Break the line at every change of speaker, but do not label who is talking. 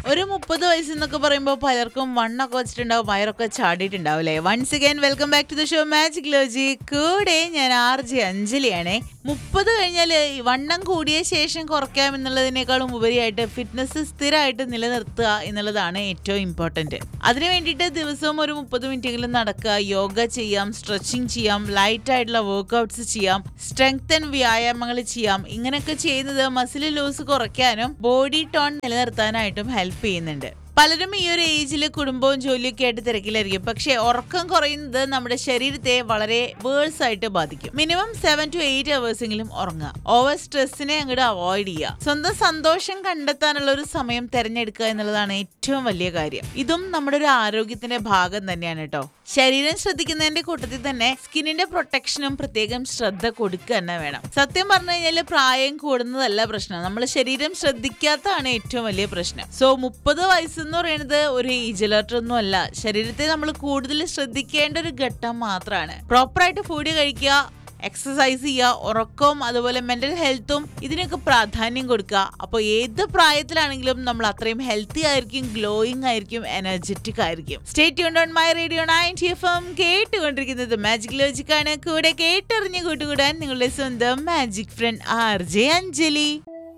ഒരു മുപ്പത് വയസ്സെന്നൊക്കെ പറയുമ്പോൾ പലർക്കും വണ്ണൊക്കെ വെച്ചിട്ടുണ്ടാവും വയറൊക്കെ ചാടിയിട്ടുണ്ടാവും അല്ലേ once again welcome back to the show magic logic കൂടെ ഞാൻ ആർ ജെ അഞ്ജലിയാണേ മുപ്പത് കഴിഞ്ഞാൽ വണ്ണം കൂടിയ ശേഷം കുറയ്ക്കാം എന്നുള്ളതിനേക്കാളും ഉപരിയായിട്ട് ഫിറ്റ്നസ് സ്ഥിരമായിട്ട് നിലനിർത്തുക എന്നുള്ളതാണ് ഏറ്റവും ഇമ്പോർട്ടൻറ്റ് അതിന് വേണ്ടിയിട്ട് ദിവസവും ഒരു മുപ്പത് മിനിറ്റെങ്കിലും നടക്കുക യോഗ ചെയ്യാം സ്ട്രെച്ചിങ് ചെയ്യാം ലൈറ്റ് ആയിട്ടുള്ള വർക്ക്ഔട്ട്സ് ചെയ്യാം സ്ട്രെങ്തൻ വ്യായാമങ്ങൾ ചെയ്യാം ഇങ്ങനെയൊക്കെ ചെയ്യുന്നത് മസിൽ ലൂസ് കുറയ്ക്കാനും ബോഡി ടോൺ നിലനിർത്താനായിട്ടും ഹെൽപ്പ് ചെയ്യുന്നുണ്ട് പലരും ഈ ഒരു ഏജിൽ കുടുംബവും ജോലിയൊക്കെ ആയിട്ട് തിരക്കിലായിരിക്കും പക്ഷേ ഉറക്കം കുറയുന്നത് നമ്മുടെ ശരീരത്തെ വളരെ വേഴ്സ് ആയിട്ട് ബാധിക്കും minimum seven to eight hours എങ്കിലും ഉറങ്ങുക ഓവർ സ്ട്രെസ്സിനെ അങ്ങോട്ട് അവോയ്ഡ് ചെയ്യുക സ്വന്തം സന്തോഷം കണ്ടെത്താനുള്ള ഒരു സമയം തിരഞ്ഞെടുക്കുക എന്നുള്ളതാണ് ഏറ്റവും വലിയ കാര്യം ഇതും നമ്മുടെ ഒരു ആരോഗ്യത്തിന്റെ ഭാഗം തന്നെയാണ് കേട്ടോ ശരീരം ശ്രദ്ധിക്കുന്നതിന്റെ കൂട്ടത്തിൽ തന്നെ സ്കിന്നിന്റെ പ്രൊട്ടക്ഷനും പ്രത്യേകം ശ്രദ്ധ കൊടുക്കുക തന്നെ വേണം സത്യം പറഞ്ഞു കഴിഞ്ഞാൽ പ്രായം കൂടുന്നതല്ല പ്രശ്നം നമ്മൾ ശരീരം ശ്രദ്ധിക്കാത്തതാണ് ഏറ്റവും വലിയ പ്രശ്നം സോ മുപ്പത് വയസ്സ് എന്ന് പറയുന്നത് ഒരു ഏജ് അലർട്ട് ഒന്നും അല്ല ശരീരത്തെ നമ്മൾ കൂടുതൽ ശ്രദ്ധിക്കേണ്ട ഒരു ഘട്ടം മാത്രമാണ് പ്രോപ്പറായിട്ട് ഫുഡ് കഴിക്കുക എക്സസൈസ് ചെയ്യുക ഉറക്കവും അതുപോലെ മെന്റൽ ഹെൽത്തും ഇതിനൊക്കെ പ്രാധാന്യം കൊടുക്കുക അപ്പോൾ ഏത് പ്രായത്തിലാണെങ്കിലും നമ്മൾ അത്രയും ഹെൽത്തി ആയിരിക്കും ഗ്ലോയിങ് ആയിരിക്കും എനർജറ്റിക് ആയിരിക്കും state on my radio ninety F M കേട്ടുകൊണ്ടിരിക്കുന്നത് മാജിക് ലോജിക് ആണ് കൂടെ കേട്ടറിഞ്ഞ് കൂട്ടുകൂടാൻ നിങ്ങളുടെ സ്വന്തം magic friend R J Anjali